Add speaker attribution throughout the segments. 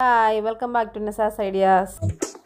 Speaker 1: hi welcome back to നസാസ് ideas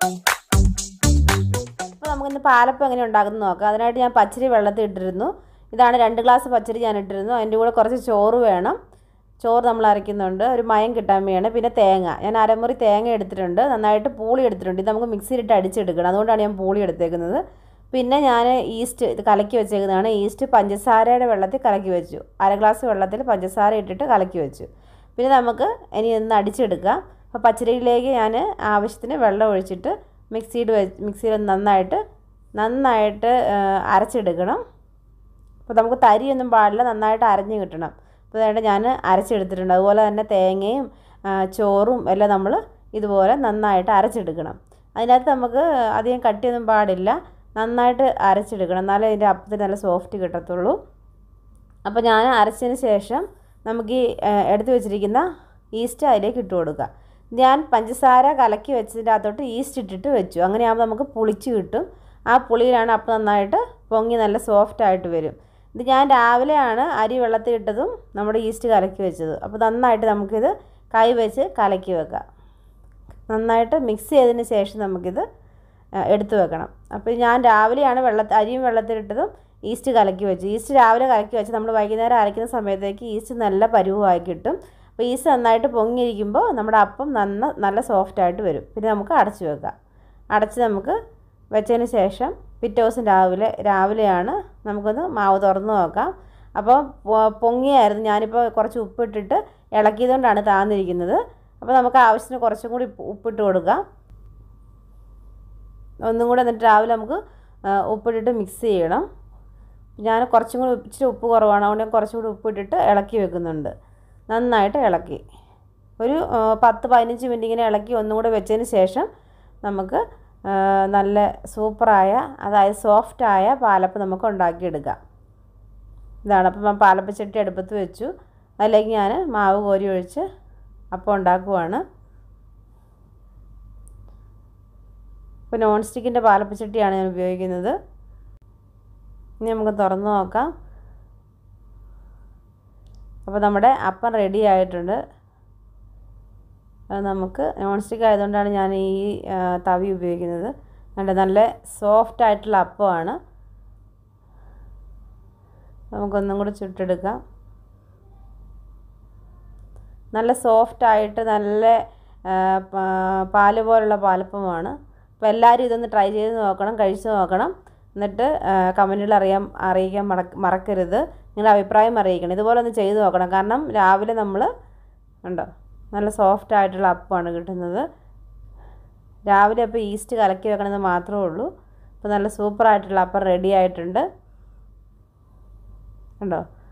Speaker 1: അപ്പോൾ നമുക്കിന്ന് പാലപ്പം എങ്ങനെ ഉണ്ടാക്കുന്നത് നോക്കാം അതിനായിട്ട് ഞാൻ പച്ചരി വെള്ളത്തിൽ ഇട്ടിരുന്നു ഇതാണ് രണ്ട് ഗ്ലാസ് പച്ചരി ഞാൻ ഇട്ടിരുന്നു അതിൻ്റെ കൂടെ കുറച്ച് ചോറ് വേണം ചോറ് നമ്മൾ അരയ്ക്കുന്നുണ്ട് ഒരു മയം കിട്ടാൻ വേണം പിന്നെ തേങ്ങ ഞാൻ അരമുറി തേങ്ങ എടുത്തിട്ടുണ്ട് നന്നായിട്ട് പൂളി എടുത്തിട്ടുണ്ട് ഇത് നമുക്ക് മിക്സിയിലിട്ട് അടിച്ചെടുക്കണം അതുകൊണ്ടാണ് ഞാൻ പൂളി എടുത്തേക്കുന്നത് പിന്നെ ഞാൻ ഈസ്റ്റ് ഇത് കലക്കി വെച്ചേക്കുന്നതാണ് ഈസ്റ്റ് പഞ്ചസാരയുടെ വെള്ളത്തിൽ കലക്കി വെച്ചു അര ഗ്ലാസ് വെള്ളത്തിൽ പഞ്ചസാര ഇട്ടിട്ട് കലക്കി വെച്ചു പിന്നെ നമുക്ക് ഇനി ഒന്ന് അടിച്ചെടുക്കാം അപ്പോൾ പച്ചരിയിലേക്ക് ഞാൻ ആവശ്യത്തിന് വെള്ളം ഒഴിച്ചിട്ട് മിക്സിയിൽ വെച്ച് മിക്സിയിൽ നന്നായിട്ട് നന്നായിട്ട് ആ, അരച്ചെടുക്കണം അപ്പോൾ നമുക്ക് തരിയൊന്നും പാടില്ല നന്നായിട്ട് അരഞ്ഞ് കിട്ടണം അപ്പോൾ അതുകൊണ്ട് ഞാൻ അരച്ചെടുത്തിട്ടുണ്ട് അതുപോലെ തന്നെ തേങ്ങയും ആ, ചോറും എല്ലാം നമ്മൾ ഇതുപോലെ നന്നായിട്ട് അരച്ചെടുക്കണം അതിനകത്ത് നമുക്ക് അധികം കട്ടിയൊന്നും പാടില്ല നന്നായിട്ട് അരച്ചെടുക്കണം എന്നാലേ ഇതിൻ്റെ അപ്പത്തിന് നല്ല സോഫ്റ്റ് കിട്ടത്തുള്ളൂ അപ്പോൾ ഞാൻ അരച്ചതിന് ശേഷം നമുക്ക് ഈ ആ, എടുത്ത് വെച്ചിരിക്കുന്ന ഈസ്റ്റ് അതിലേക്ക് ഇട്ട് കൊടുക്കുക ഞാൻ പഞ്ചസാര കലക്കി വെച്ചതിൻ്റെ അകത്തോട്ട് ഈസ്റ്റ് ഇട്ടിട്ട് വെച്ചു അങ്ങനെയാകുമ്പോൾ നമുക്ക് പുളിച്ച് കിട്ടും ആ പുളിയിലാണ് അപ്പം നന്നായിട്ട് പൊങ്ങി നല്ല സോഫ്റ്റ് ആയിട്ട് വരും ഇത് ഞാൻ രാവിലെയാണ് അരി വെള്ളത്തിൽ ഇട്ടതും നമ്മുടെ ഈസ്റ്റ് കലക്കി വെച്ചത് അപ്പോൾ നന്നായിട്ട് നമുക്കിത് കൈ വെച്ച് കലക്കി വെക്കാം നന്നായിട്ട് മിക്സ് ചെയ്തതിന് ശേഷം നമുക്കിത് ആ, എടുത്ത് വെക്കണം അപ്പോൾ ഞാൻ രാവിലെയാണ് വെള്ള അരിയും വെള്ളത്തിലിട്ടതും ഈസ്റ്റ് കലക്കി വെച്ചു ഈസ്റ്റ് രാവിലെ കലക്കി വെച്ച് നമ്മൾ വൈകുന്നേരം അരയ്ക്കുന്ന സമയത്തേക്ക് ഈസ്റ്റ് നല്ല പരുവമായി കിട്ടും അപ്പോൾ ഈസ്റ്റ് നന്നായിട്ട് പൊങ്ങിയിരിക്കുമ്പോൾ നമ്മുടെ അപ്പം നന്ന നല്ല സോഫ്റ്റ് ആയിട്ട് വരും പിന്നെ നമുക്ക് അടച്ചു വെക്കാം അടച്ച് നമുക്ക് വെച്ചതിന് ശേഷം പിറ്റേ ദിവസം രാവിലെ രാവിലെയാണ് നമുക്കൊന്ന് മാവ് തുറന്ന് നോക്കാം അപ്പോൾ പൊ- പൊങ്ങിയായിരുന്നു ഞാനിപ്പോൾ കുറച്ച് ഉപ്പിട്ടിട്ട് ഇളക്കിയതുകൊണ്ടാണ് താന്നിരിക്കുന്നത് അപ്പോൾ നമുക്ക് ആവശ്യത്തിന് കുറച്ചും കൂടി ഉപ്പ് ഉപ്പിട്ട് കൊടുക്കാം ഒന്നും കൂടെ എന്നിട്ട് രാവിലെ നമുക്ക് ആ, ഉപ്പിട്ടിട്ട് മിക്സ് ചെയ്യണം ഞാൻ കുറച്ചും കൂടി ഇച്ചിരി ഉപ്പ് കുറവാണ് അതുകൊണ്ട് ഞാൻ കുറച്ചും കൂടി ഉപ്പിട്ടിട്ട് ഇളക്കി വെക്കുന്നുണ്ട് നന്നായിട്ട് ഇളക്കി ഒരു ആ, പത്ത് പതിനഞ്ച് മിനിറ്റ് ഇങ്ങനെ ഇളക്കി ഒന്നും കൂടെ വെച്ചതിന് ശേഷം നമുക്ക് ആ, നല്ല സൂപ്പറായ അതായത് സോഫ്റ്റായ പാലപ്പം നമുക്ക് ഉണ്ടാക്കിയെടുക്കാം ഇതാണ് അപ്പം ഞാൻ പാലപ്പച്ചട്ടി അടുപ്പത്ത് വെച്ചു അതിലേക്ക് ഞാൻ മാവ് കോരി ഒഴിച്ച് അപ്പം ഉണ്ടാക്കുവാണ് ഇപ്പോൾ നോൺ സ്റ്റിക്കിൻ്റെ പാലപ്പച്ചട്ടിയാണ് ഞാൻ ഉപയോഗിക്കുന്നത് ഇനി നമുക്ക് തുറന്ന് നോക്കാം അപ്പോൾ നമ്മുടെ അപ്പം റെഡി ആയിട്ടുണ്ട് അത് നമുക്ക് നോൺ സ്റ്റിക്ക് ആയതുകൊണ്ടാണ് ഞാൻ ഈ ആ, തവി ഉപയോഗിക്കുന്നത് നല്ല നല്ല സോഫ്റ്റ് ആയിട്ടുള്ള അപ്പമാണ് നമുക്കൊന്നും കൂടി ചുട്ടെടുക്കാം നല്ല സോഫ്റ്റ് ആയിട്ട് നല്ല ആ, പാ- പാല് പോലുള്ള പാലപ്പമാണ് അപ്പോൾ എല്ലാവരും ഇതൊന്ന് ട്രൈ ചെയ്ത് നോക്കണം കഴിച്ച് നോക്കണം എന്നിട്ട് കമൻറ്റിൽ അറിയാൻ അറിയിക്കാൻ മറക്ക മറക്കരുത് നിങ്ങളുടെ അഭിപ്രായം അറിയിക്കണം ഇതുപോലെ ഒന്ന് ചെയ്ത് നോക്കണം കാരണം രാവിലെ നമ്മൾ ഉണ്ടോ നല്ല സോഫ്റ്റ് ആയിട്ടുള്ള അപ്പമാണ് കിട്ടുന്നത് രാവിലെ അപ്പോൾ ഈസ്റ്റ് കലക്കി വെക്കണമെന്ന് മാത്രമേ ഉള്ളൂ അപ്പോൾ നല്ല സൂപ്പറായിട്ടുള്ള അപ്പം റെഡി ആയിട്ടുണ്ട് കണ്ടോ